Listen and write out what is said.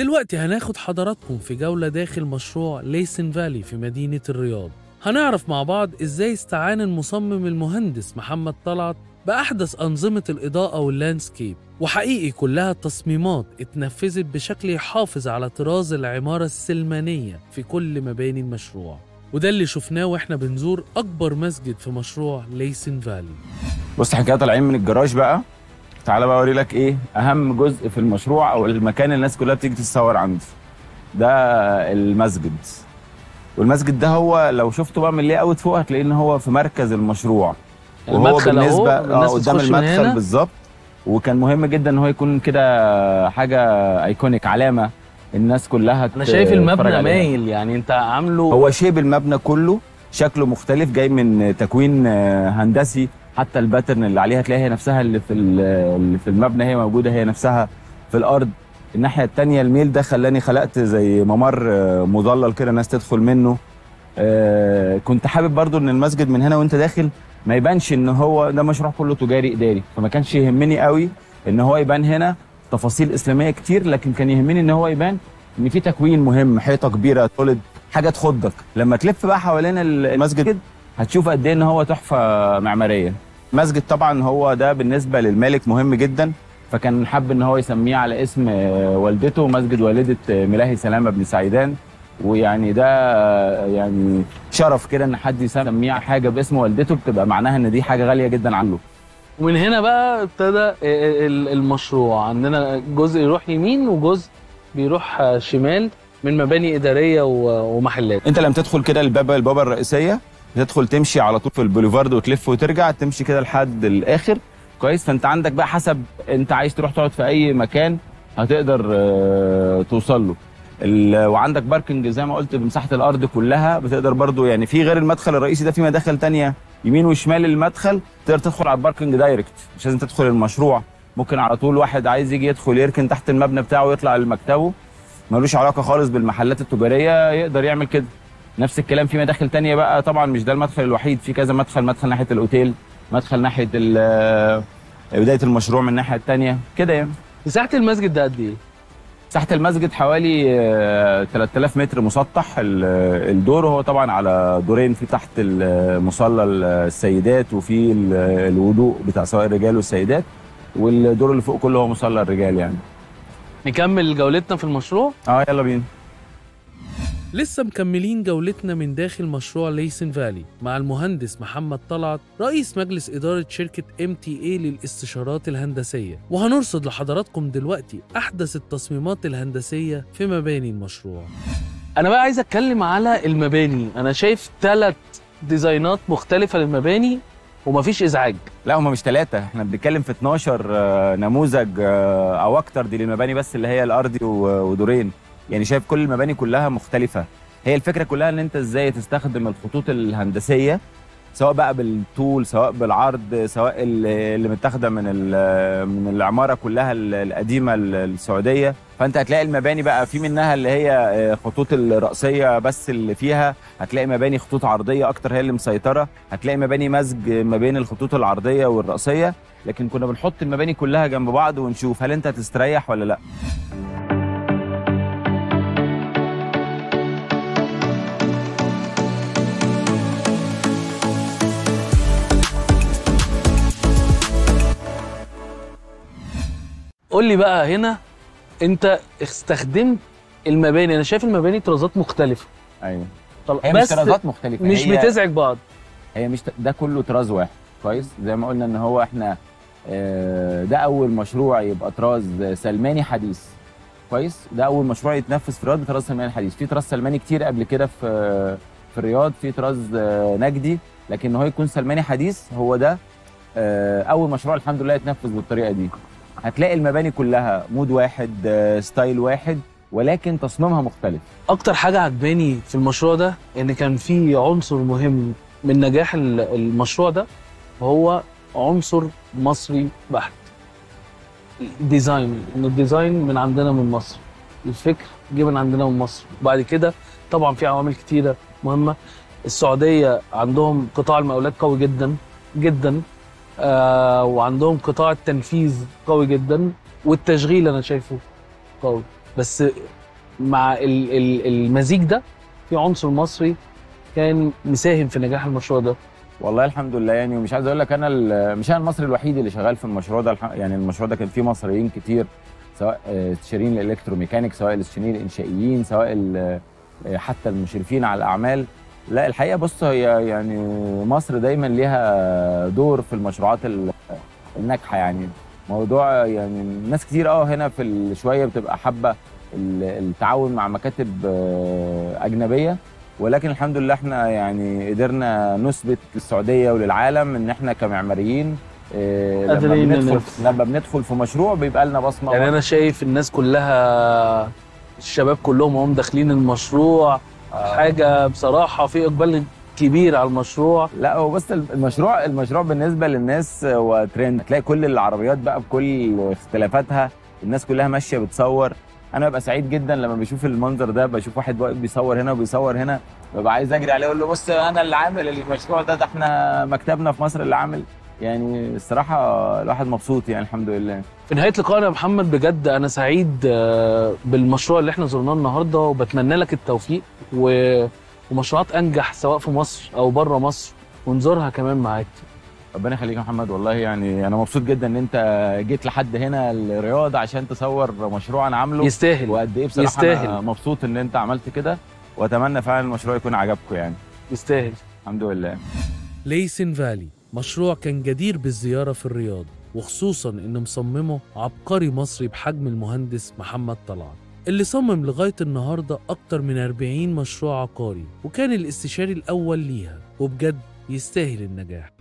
ودلوقتي هناخد حضراتكم في جولة داخل مشروع ليسن فالي في مدينة الرياض هنعرف مع بعض ازاي استعان المصمم المهندس محمد طلعت بأحدث أنظمة الإضاءة واللاندسكيب وحقيقي كلها تصميمات اتنفذت بشكل يحافظ على طراز العمارة السلمانية في كل مباني المشروع وده اللي شفناه واحنا بنزور أكبر مسجد في مشروع ليسن فالي بص احنا كده طالعين من الجراج بقى تعالى بقى اوري لك ايه اهم جزء في المشروع او المكان اللي الناس كلها بتيجي تتصور عنده ده المسجد والمسجد ده هو لو شفته بقى من اللي اوت فوق هتلاقيه ان هو في مركز المشروع وهو المدخل أهو، بالنسبه الناس اه قدام بتخش من هنا. المدخل بالظبط وكان مهم جدا ان هو يكون كده حاجه ايكونيك علامه الناس كلها انا شايف المبنى تتفرج عليها. مايل يعني انت عامله هو شيب المبنى كله شكله مختلف جاي من تكوين آه، هندسي حتى الباترن اللي عليها تلاقيها هي نفسها اللي في ال- اللي في المبنى هي موجوده هي نفسها في الارض الناحيه التانية الميل ده خلاني خلقت زي ممر آه، مظلل كده الناس تدخل منه آه، كنت حابب برضو ان المسجد من هنا وانت داخل ما يبانش ان هو ده مشروع كله تجاري اداري فما كانش يهمني قوي ان هو يبان هنا تفاصيل اسلاميه كتير لكن كان يهمني ان هو يبان ان في تكوين مهم حيطه كبيره تولد حاجه تخضك لما تلف بقى حوالين المسجد هتشوف قد ايه ان هو تحفه معماريه المسجد طبعا هو ده بالنسبه للمالك مهم جدا فكان حب ان هو يسميه على اسم آه، والدته مسجد والده آه، ملاهي سلامه بن سعيدان ويعني ده آه، يعني شرف كده ان حد يسميه حاجه باسم والدته بتبقى معناها ان دي حاجه غاليه جدا عنه ومن هنا بقى ابتدى ال- المشروع عندنا جزء يروح يمين وجزء بيروح آه، شمال من مباني اداريه و- ومحلات انت لما تدخل كده الباب البابه الرئيسيه تدخل تمشي على طول في البوليفارد وتلف وترجع تمشي كده لحد الاخر كويس فانت عندك بقى حسب انت عايز تروح تقعد في اي مكان هتقدر آه، توصل له ال- وعندك باركنج زي ما قلت بمساحه الارض كلها بتقدر برضو يعني في غير المدخل الرئيسي ده في مداخل تانية يمين وشمال المدخل تقدر تدخل على الباركنج دايركت مش لازم تدخل المشروع ممكن على طول واحد عايز يجي يدخل يركن تحت المبنى بتاعه ويطلع لمكتبه ملوش علاقه خالص بالمحلات التجاريه يقدر يعمل كده نفس الكلام في مداخل تانية بقى طبعا مش ده المدخل الوحيد في كذا مدخل مدخل ناحيه الاوتيل مدخل ناحيه ال- بدايه المشروع من الناحيه التانية كده يعني مساحه المسجد ده قد ايه؟ مساحه المسجد حوالي آه، 3000 متر مسطح ال- الدور وهو طبعا على دورين في تحت ال- مصلى السيدات وفي ال- الوضوء بتاع سواء الرجال والسيدات والدور اللي فوق كله هو مصلى الرجال يعني نكمل جولتنا في المشروع اه يلا بينا لسه مكملين جولتنا من داخل مشروع ليسن فالي مع المهندس محمد طلعت رئيس مجلس إدارة شركة MTA للاستشارات الهندسية وهنرصد لحضراتكم دلوقتي أحدث التصميمات الهندسية في مباني المشروع انا بقى عايز اتكلم على المباني انا شايف ثلاث ديزاينات مختلفه للمباني ومفيش ازعاج لا هم مش ثلاثة احنا بنتكلم في 12 آه، نموذج آه، او اكتر دي للمباني بس اللي هي الارضي و- ودورين يعني شايف كل المباني كلها مختلفة هي الفكرة كلها ان انت ازاي تستخدم الخطوط الهندسية سواء بقى بالطول سواء بالعرض سواء ال- اللي متاخده من ال- من العماره كلها ال- القديمه ال- السعوديه فانت هتلاقي المباني بقى في منها اللي هي آه، خطوط الرأسيه بس اللي فيها هتلاقي مباني خطوط عرضيه اكتر هي اللي مسيطره هتلاقي مباني مزج ما بين الخطوط العرضيه والرأسيه لكن كنا بنحط المباني كلها جنب بعض ونشوف هل انت هتستريح ولا لا قول لي بقى هنا انت استخدمت المباني انا شايف المباني طرازات مختلفه ايوه طل- هي مش بس طرازات مختلفه مش هي بتزعج بعض هي مش ده كله طراز واحد كويس زي ما قلنا ان هو احنا آه، ده اول مشروع يبقى طراز سلماني حديث كويس ده اول مشروع يتنفذ في الرياض بطراز سلماني حديث في طراز سلماني كتير قبل كده في في الرياض في طراز آه، نجدي لكن ان هو يكون سلماني حديث هو ده آه، اول مشروع الحمد لله يتنفذ بالطريقه دي هتلاقي المباني كلها مود واحد آه، ستايل واحد ولكن تصميمها مختلف اكتر حاجه عجباني في المشروع ده ان كان في عنصر مهم من نجاح ال- المشروع ده وهو عنصر مصري بحت ديزاين ان الديزاين من عندنا من مصر الفكر جه من عندنا من مصر وبعد كده طبعا في عوامل كتيره مهمه السعوديه عندهم قطاع المقاولات قوي جدا جدا آه وعندهم قطاع التنفيذ قوي جدا والتشغيل انا شايفه قوي بس مع ال- ال- المزيج ده في عنصر مصري كان مساهم في نجاح المشروع ده والله الحمد لله يعني ومش عايز اقول لك انا ال- مش انا المصري الوحيد اللي شغال في المشروع ده الح- يعني المشروع ده كان فيه مصريين كتير سواء آه، استشاريين الالكتروميكانيك سواء الاستشاريين الانشائيين سواء ال- آه، حتى المشرفين على الاعمال لا الحقيقه بص هي يعني مصر دايما ليها دور في المشروعات ال- الناجحه يعني موضوع يعني ناس كتير اه هنا في ال- شويه بتبقى حابه ال- التعاون مع مكاتب آه، اجنبيه ولكن الحمد لله احنا يعني قدرنا نثبت للسعوديه وللعالم ان احنا كمعماريين آه، لما قادرين بندخل ننفذ. لما بندخل في مشروع بيبقى لنا بصمه يعني انا شايف الناس كلها الشباب كلهم هم داخلين المشروع آه. حاجه بصراحه في اقبال كبير على المشروع لا هو بس المشروع المشروع بالنسبه للناس هو ترند تلاقي كل العربيات بقى بكل اختلافاتها الناس كلها ماشيه بتصور انا ببقى سعيد جدا لما بشوف المنظر ده بشوف واحد واقف بيصور هنا وبيصور هنا ببقى عايز اجري عليه اقول له بص انا اللي عامل المشروع ده ده احنا مكتبنا في مصر اللي عامل يعني الصراحه الواحد مبسوط يعني الحمد لله في نهايه لقائنا يا محمد بجد انا سعيد آه، بالمشروع اللي احنا زرناه النهارده وبتمنى لك التوفيق و... ومشروعات انجح سواء في مصر او بره مصر ونزورها كمان معاك ربنا يخليك يا محمد والله يعني انا مبسوط جدا ان انت جيت لحد هنا الرياض عشان تصور مشروع انا عامله يستاهل وقد ايه بصراحه يستاهل. انا مبسوط ان انت عملت كده واتمنى فعلا المشروع يكون عجبكم يعني يستاهل الحمد لله ليسن فالي مشروع كان جدير بالزيارة في الرياض وخصوصا إن مصممه عبقري مصري بحجم المهندس محمد طلعت اللي صمم لغاية النهاردة أكتر من 40 مشروع عقاري وكان الاستشاري الأول ليها وبجد يستاهل النجاح